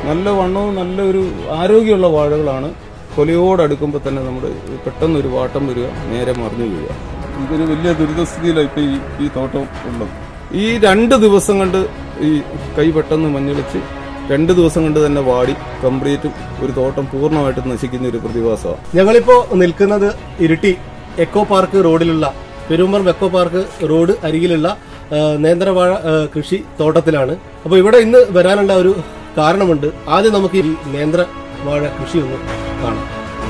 നല്ല വണ്ണവും നല്ല ഒരു ആരോഗ്യമുള്ള വാഴകളാണ് കൊലയോടടുക്കുമ്പോൾ തന്നെ നമ്മുടെ പെട്ടെന്ന് ഒരു വാട്ടം വരിക നേരെ മറിഞ്ഞു വീഴുക ഇതൊരു വലിയ ദുരിതസ്ഥിതിയിലാണ് ഇപ്പൊ ഈ ഈ തോട്ടം ഉള്ളത് ഈ രണ്ട് ദിവസം കൊണ്ട് ഈ കൈ പെട്ടെന്ന് മഞ്ഞളിച്ച് രണ്ട് ദിവസം കൊണ്ട് തന്നെ വാടി കംപ്ലീറ്റും ഒരു തോട്ടം പൂർണ്ണമായിട്ട് നശിക്കുന്ന ഒരു പ്രതിഭാസമാണ് ഞങ്ങളിപ്പോ നിൽക്കുന്നത് ഇരിട്ടി എക്കോ പാർക്ക് റോഡിലുള്ള പെരുമ്പറം എക്കോ പാർക്ക് റോഡ് അരികിലുള്ള ആ, നേന്ത്രവാഴ ആ, കൃഷി തോട്ടത്തിലാണ് അപ്പോൾ ഇവിടെ ഇന്ന് വരാനുള്ള ഒരു കാരണമുണ്ട് ആദ്യം നമുക്ക് ഈ നേന്ത്രവാഴ കൃഷി ഒന്ന് കാണാം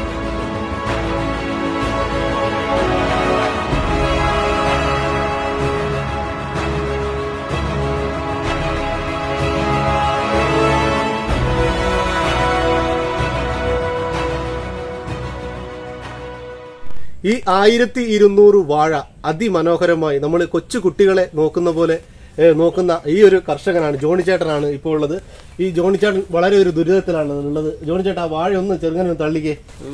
ഈ ആയിരത്തി ഇരുന്നൂറ് വാഴ അതിമനോഹരമായി നമ്മൾ കൊച്ചു കുട്ടികളെ നോക്കുന്ന പോലെ ഏ, നോക്കുന്ന ഈ ഒരു കർഷകനാണ് ജോണി ചേട്ടനാണ് ഇപ്പോൾ ഉള്ളത് ഈ ജോണി ചേട്ടൻ വളരെ ഒരു ദുരിതത്തിലാണ് ഉള്ളത് ജോണി ചേട്ടൻ ആ വാഴ ഒന്ന് ചെറുങ്ങനെ ഒന്ന് തള്ളിക്കേ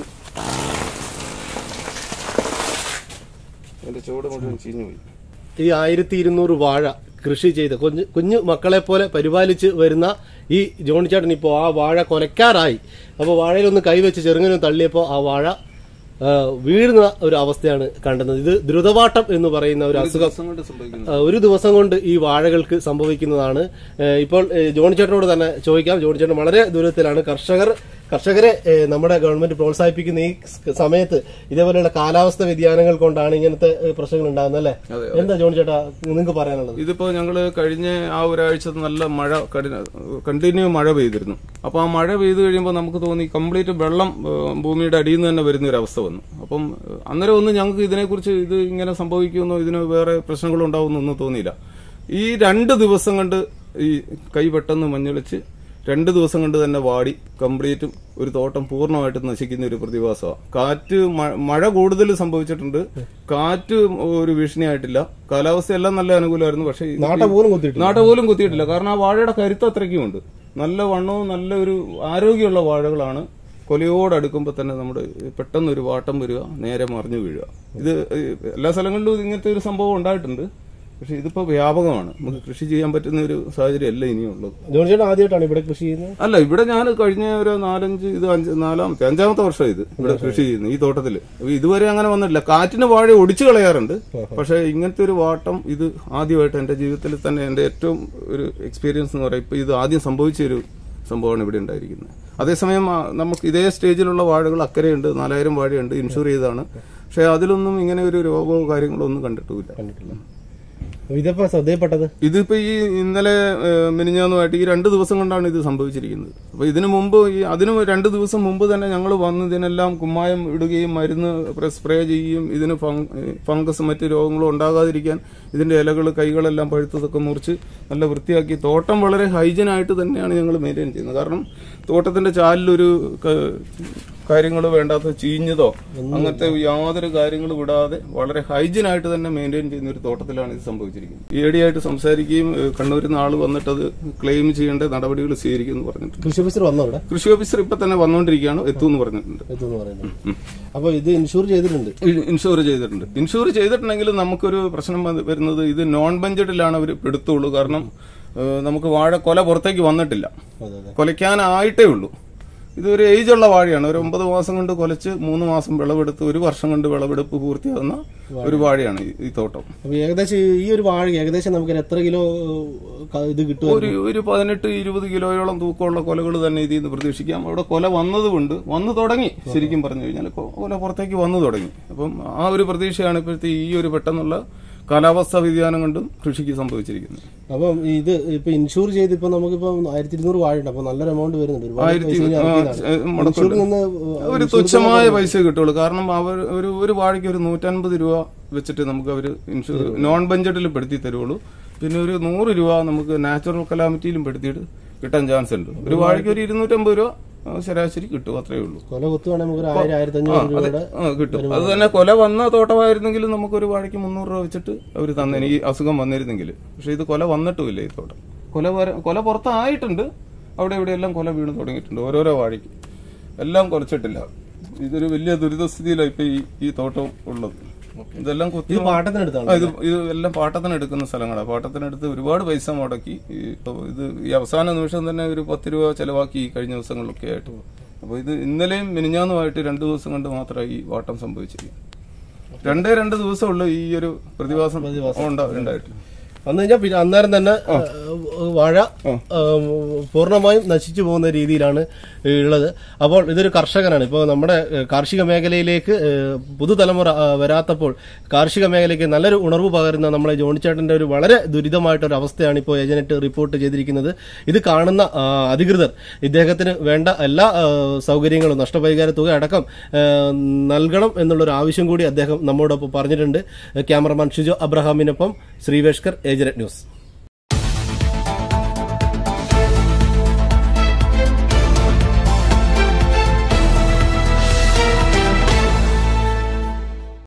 എന്റെ ചുവട് മുഴുവൻ ചീഞ്ഞു പോയി ഈ ആയിരത്തി ഇരുന്നൂറ് വാഴ കൃഷി ചെയ്ത് കുഞ്ഞു കുഞ്ഞു മക്കളെ പോലെ പരിപാലിച്ച് വരുന്ന ഈ ജോണി ചേട്ടൻ ഇപ്പോൾ ആ വാഴ കൊലക്കാറായി അപ്പോൾ വാഴയിലൊന്ന് കൈവച്ച് ചെറുങ്ങനെ തള്ളിയപ്പോൾ ആ വാഴ ആ, വീഴുന്ന ഒരു അവസ്ഥയാണ് കണ്ടത് ഇത് ദ്രുതവാട്ടം എന്ന് പറയുന്ന ഒരു അസുഖം ദിവസം കൊണ്ട് സംഭവിക്കുന്നു ആ, ഒരു ദിവസം കൊണ്ട് ഈ വാഴകൾക്ക് സംഭവിക്കുന്നതാണ് ഏ, ഇപ്പോൾ ഏ, ജോണി ചേട്ടനോട് തന്നെ ചോദിക്കാം ജോണി ചേട്ടൻ വളരെ ദൂരത്തിലാണ് കർഷകർ കർഷകരെ ഏ, നമ്മുടെ ഗവൺമെന്റ് പ്രോത്സാഹിപ്പിക്കുന്ന ഈ സ് സമയത്ത് ഇതേപോലെയുള്ള കാലാവസ്ഥ വ്യതിയാനങ്ങൾ കൊണ്ടാണ് ഇങ്ങനത്തെ ഏ, പ്രശ്നങ്ങൾ ഉണ്ടാകുന്നത് അല്ലേ അതെ, എന്താ ജോണി ചേട്ടാ നിങ്ങൾക്ക് പറയാനുള്ളത് ഇതിപ്പോ ഞങ്ങള് കഴിഞ്ഞ ആ ഒരാഴ്ച നല്ല മഴ കഠിന കണ്ടിന്യൂ മഴ പെയ്തിരുന്നു അപ്പൊ ആ മഴ പെയ്തു കഴിയുമ്പോൾ നമുക്ക് തോന്നി കംപ്ലീറ്റ് വെള്ളം ഏഹ്, ഭൂമിയുടെ അടിയിൽ നിന്ന് തന്നെ വരുന്ന ഒരു അവസ്ഥ വന്നു അപ്പം ഏഹ്, അന്നേരം ഒന്നും ഞങ്ങൾക്ക് ഇതിനെക്കുറിച്ച് ഇത് ഇങ്ങനെ സംഭവിക്കുമെന്നോ ഇതിന് വേറെ പ്രശ്നങ്ങൾ ഉണ്ടാവുമെന്നോ ഒന്നും തോന്നിയില്ല ഈ രണ്ട് ദിവസം കൊണ്ട് ഈ കൈ പെട്ടെന്ന് മഞ്ഞളിച്ച് രണ്ട് ദിവസം കൊണ്ട് തന്നെ വാടി കംപ്ലീറ്റും ഒരു തോട്ടം പൂർണ്ണമായിട്ട് നശിക്കുന്ന ഒരു പ്രതിഭാസമാണ് കാറ്റ് മ- മഴ കൂടുതൽ സംഭവിച്ചിട്ടുണ്ട് കാറ്റ് ഒരു ഭീഷണിയായിട്ടില്ല കാലാവസ്ഥ എല്ലാം നല്ല അനുകൂലമായിരുന്നു പക്ഷേ ഇത് നാട്ട പോലും കുത്തിയിട്ടില്ല നാട്ട പോലും കുത്തിയിട്ടില്ല കാരണം ആ വാഴയുടെ കരുത്ത് അത്രയ്ക്കും ഉണ്ട് നല്ല വണ്ണവും നല്ല ഒരു ആരോഗ്യമുള്ള വാഴകളാണ് കൊലയോടടുക്കുമ്പോൾ തന്നെ നമ്മുടെ പെട്ടെന്ന് ഒരു വാട്ടം വരിക നേരെ മറിഞ്ഞു വീഴുക ഇത് എല്ലാ സ്ഥലങ്ങളിലും ഇങ്ങനത്തെ ഒരു സംഭവം ഉണ്ടായിട്ടുണ്ട് പക്ഷെ ഇതിപ്പോ വ്യാപകമാണ് നമുക്ക് കൃഷി ചെയ്യാൻ പറ്റുന്ന ഒരു സാഹചര്യം അല്ല ഇനിയുള്ളത് ജോണി ചേട്ടൻ ആദ്യമായിട്ടാണ് ഇവിടെ കൃഷി ചെയ്യുന്നത് അല്ല ഇവിടെ ഞാൻ കഴിഞ്ഞ ഒരു നാലഞ്ച് ഇത് അഞ്ച് നാലാമത്തെ അഞ്ചാമത്തെ വർഷം ഇത് ഇവിടെ കൃഷി ചെയ്യുന്നു ഈ തോട്ടത്തില് അപ്പൊ ഇതുവരെ അങ്ങനെ വന്നിട്ടില്ല കാറ്റിന് വാഴ ഒടിച്ചു കളയാറുണ്ട് പക്ഷെ ഇങ്ങനത്തെ ഒരു വാട്ടം ഇത് ആദ്യമായിട്ട് എന്റെ ജീവിതത്തിൽ തന്നെ എന്റെ ഏറ്റവും ഒരു എക്സ്പീരിയൻസ് എന്ന് പറയാം ഇപ്പൊ ഇത് ആദ്യം സംഭവിച്ച ഒരു സംഭവമാണ് ഇവിടെ ഉണ്ടായിരിക്കുന്നത് അതേസമയം ആ, നമുക്ക് ഇതേ സ്റ്റേജിലുള്ള വാഴകൾ അക്കരെയുണ്ട് നാലായിരം വാഴയുണ്ട് ഇൻഷുർ ചെയ്താണ് പക്ഷെ അതിലൊന്നും ഇങ്ങനെ ഒരു രോഗമോ കാര്യങ്ങളോ ഒന്നും കണ്ടിട്ടുമില്ല കണ്ടിട്ടില്ല ഇതെപ്പോ ശ്രദ്ധയിൽപ്പെട്ടത് ഇതിപ്പോ ഈ ഇന്നലെ ഏഹ്, മിനിഞ്ഞാന്നുമായിട്ട് ഈ രണ്ട് ദിവസം കൊണ്ടാണ് ഇത് സംഭവിച്ചിരിക്കുന്നത് അപ്പൊ ഇതിനു മുമ്പ് ഈ അതിന് രണ്ട് ദിവസം മുമ്പ് തന്നെ ഞങ്ങൾ വന്ന് ഇതിനെല്ലാം കുമ്മായം ഇടുകയും മരുന്ന് പ്ര- സ്പ്രേ ചെയ്യുകയും ഇതിന് ഫങ്- ഏഹ്, ഫംഗസ് മറ്റ് രോഗങ്ങളും ഉണ്ടാകാതിരിക്കാൻ ഇതിന്റെ ഇലകൾ കൈകളെല്ലാം പഴുത്തതൊക്കെ മുറിച്ച് നല്ല വൃത്തിയാക്കി തോട്ടം വളരെ ഹൈജനായിട്ട് തന്നെയാണ് ഞങ്ങൾ മെയിൻറ്റെയിൻ ചെയ്യുന്നത് കാരണം തോട്ടത്തിന്റെ ചാലിലൊരു കാര്യങ്ങൾ വേണ്ടാത്ത ചീഞ്ഞതോ അങ്ങനത്തെ യാതൊരു കാര്യങ്ങളും വിടാതെ വളരെ ഹൈജീനായിട്ട് തന്നെ മെയിൻറ്റെയിൻ ചെയ്യുന്ന ഒരു തോട്ടത്തിലാണ് ഇത് സംഭവിച്ചിരിക്കുന്നത് ഈയിടെയായിട്ട് സംസാരിക്കുകയും ഏഹ്, കണ്ണൂരിൽ നിന്ന് ആള് വന്നിട്ട് അത് ക്ലെയിം ചെയ്യേണ്ട നടപടികൾ സ്വീകരിക്കുമെന്ന് പറഞ്ഞിട്ടുണ്ട് കൃഷി ഓഫീസർ വന്നോ ഇവിടെ കൃഷി ഓഫീസർ ഇപ്പൊ തന്നെ വന്നുകൊണ്ടിരിക്കുകയാണ് എത്തുമെന്ന് പറഞ്ഞിട്ടുണ്ട് എത്തുമെന്ന് പറയുന്നത് അപ്പൊ ഇത് ഇൻഷൂർ ചെയ്തിട്ടുണ്ട് ഇൻഷുർ ചെയ്തിട്ടുണ്ട് ഇൻഷുർ ചെയ്തിട്ടുണ്ടെങ്കിൽ നമുക്കൊരു പ്രശ്നം വന്ന് വരുന്നത് ഇത് നോൺ ബഞ്ചറ്റിലാണ് അവർ പെടുത്തുള്ളൂ കാരണം ഏഹ്, നമുക്ക് വാഴ കൊല പുറത്തേക്ക് വന്നിട്ടില്ല അതെ അതെ കൊലയ്ക്കാനായിട്ടേ ഉള്ളൂ ഇതൊരു ഏജുള്ള വാഴയാണ് ഒരു ഒമ്പത് മാസം കൊണ്ട് കൊലച്ച് മൂന്ന് മാസം വിളവെടുത്ത് ഒരു വർഷം കൊണ്ട് വിളവെടുപ്പ് പൂർത്തിയാകുന്ന ഒരു വാഴയാണ് ഈ- ഈ തോട്ടം അപ്പൊ ഏകദേശം ഈ- ഈ ഒരു വാഴ ഏകദേശം നമുക്ക് എത്ര കിലോ ക- ഇത് കിട്ടും ഒരു ഒരു പതിനെട്ട് ഇരുപത് കിലോയോളം തൂക്കമുള്ള കൊലകൾ തന്നെ ഇതിൽ നിന്ന് പ്രതീക്ഷിക്കാം അവിടെ കൊല വന്നതുകൊണ്ട് വന്നു തുടങ്ങി ശരിക്കും പറഞ്ഞു കഴിഞ്ഞാൽ കൊ- കൊല പുറത്തേക്ക് വന്നു തുടങ്ങി അപ്പം ആ ഒരു പ്രതീക്ഷയാണ് ഇപ്പോഴത്തെ ഈ ഒരു പെട്ടെന്നുള്ള കാലാവസ്ഥാ വ്യതിയാനം കൊണ്ടും കൃഷിക്ക് സംഭവിച്ചിരിക്കുന്നത് അപ്പം ഇത് ഇപ്പൊ ഇൻഷൂർ ചെയ്ത് ഇപ്പൊ നമുക്കിപ്പോ ആയിരത്തി ഇരുന്നൂറ് വാഴ ഉണ്ട് അപ്പൊ നല്ലൊരു എമൗണ്ട് വരുന്നുണ്ട് ഒരുപാട് ആയിരത്തി പൈസ ഇനി ആ, ഇറക്കിയതാണ്. ഏ, മുടക്കുണ്ട്. ഇൻഷൂറിൽ നിന്ന് ഒരു തുച്ഛമായ പൈസ കിട്ടുള്ളൂ കാരണം അവർ ഒരു ഒരു വാഴയ്ക്ക് ഒരു നൂറ്റൻപത് രൂപ വെച്ചിട്ട് നമുക്ക് അവർ ഇൻഷുർ നോൺ ബഞ്ചറ്റിൽ പെടുത്തി തരുള്ളൂ പിന്നെ ഒരു നൂറ് രൂപ നമുക്ക് നാച്ചുറൽ കലാമിറ്റിയിലും പെടുത്തിയിട്ട് കിട്ടാൻ ചാൻസ് ഉണ്ട് ഒരു വാഴയ്ക്ക് ഒരു ഇരുന്നൂറ്റമ്പത് രൂപ ആ, ശരാശരി കിട്ടും അത്രേ ഉള്ളൂ കൊല കുത്തുവാണെങ്കിൽ നമുക്ക് ഒരു ആയിരം ആയിരത്തി ആ, അഞ്ഞൂറ് അത് രൂപയുടെ ആ, കിട്ടും അത് തന്നെ കൊല വന്ന തോട്ടമായിരുന്നെങ്കിൽ നമുക്ക് ഒരു വാഴയ്ക്ക് മുന്നൂറ് രൂപ വെച്ചിട്ട് അവർ തന്നെ ഈ അസുഖം വന്നിരുന്നെങ്കിൽ പക്ഷെ ഇത് കൊല വന്നിട്ടുമില്ല ഈ തോട്ടം കൊല വര- കൊല പുറത്തായിട്ടുണ്ട് അവിടെ ഇവിടെ എല്ലാം കൊല വീണ് തുടങ്ങിയിട്ടുണ്ട് ഓരോരോ വാഴയ്ക്ക് എല്ലാം കുറച്ചിട്ടില്ല ഇതൊരു വലിയ ദുരിതസ്ഥിതിയിലാണ് ഇപ്പൊ ഈ ഈ തോട്ടം ഉള്ളത് ഇതെല്ലാം കുത്തി ഇത് പാട്ടത്തിനടുത്താണ് ആ, ഇത് ഇത് എല്ലാം പാട്ടത്തിന് എടുക്കുന്ന സ്ഥലങ്ങളാണ് പാട്ടത്തിനെടുത്ത് ഒരുപാട് പൈസ മുടക്കി ഈ ഇപ്പൊ ഇത് ഈ അവസാന നിമിഷം തന്നെ ഒരു പത്ത് രൂപ ചെലവാക്കി ഈ കഴിഞ്ഞ ദിവസങ്ങളിലൊക്കെ ആയിട്ട് അപ്പൊ ഇത് ഇന്നലെയും മിനിഞ്ഞാന്നുമായിട്ട് രണ്ടു ദിവസം കൊണ്ട് മാത്രമേ ഈ വാട്ടം സംഭവിച്ചിരിക്കും രണ്ടേ രണ്ട് ദിവസമുള്ളൂ ഈ ഒരു പ്രതിഭാസം ഉണ്ടാ- ഉണ്ടായിട്ട് വന്നു കഴിഞ്ഞാൽ പിന്നെ അന്നേരം തന്നെ ഏഹ്, വാഴ ഏഹ്, പൂർണ്ണമായും നശിച്ചു പോകുന്ന രീതിയിലാണ് ഉള്ളത് അപ്പോൾ ഇതൊരു കർഷകനാണ് ഇപ്പോൾ നമ്മുടെ ഏഹ്, കാർഷിക മേഖലയിലേക്ക് ഏഹ്, പുതുതലമുറ ആ, വരാത്തപ്പോൾ കാർഷിക മേഖലയ്ക്ക് നല്ലൊരു ഉണർവ് പകരുന്ന നമ്മളെ ജോണിച്ചേട്ടന്റെ ഒരു വളരെ ദുരിതമായിട്ടൊരു അവസ്ഥയാണ് ഇപ്പോൾ ഏജനറ്റ് റിപ്പോർട്ട് ചെയ്തിരിക്കുന്നത് ഇത് കാണുന്ന ആ, അധികൃതർ ഇദ്ദേഹത്തിന് വേണ്ട എല്ലാ ആ, സൗകര്യങ്ങളും നഷ്ടപരിഹാര തുക അടക്കം ആ, നൽകണം എന്നുള്ളൊരു ആവശ്യം കൂടി അദ്ദേഹം നമ്മോടൊപ്പം പറഞ്ഞിട്ടുണ്ട് ക്യാമറമാൻ ഷിജോ അബ്രഹാമിനൊപ്പം ശ്രീവേഷ്കർ ഏജനറ്റ് ന്യൂസ്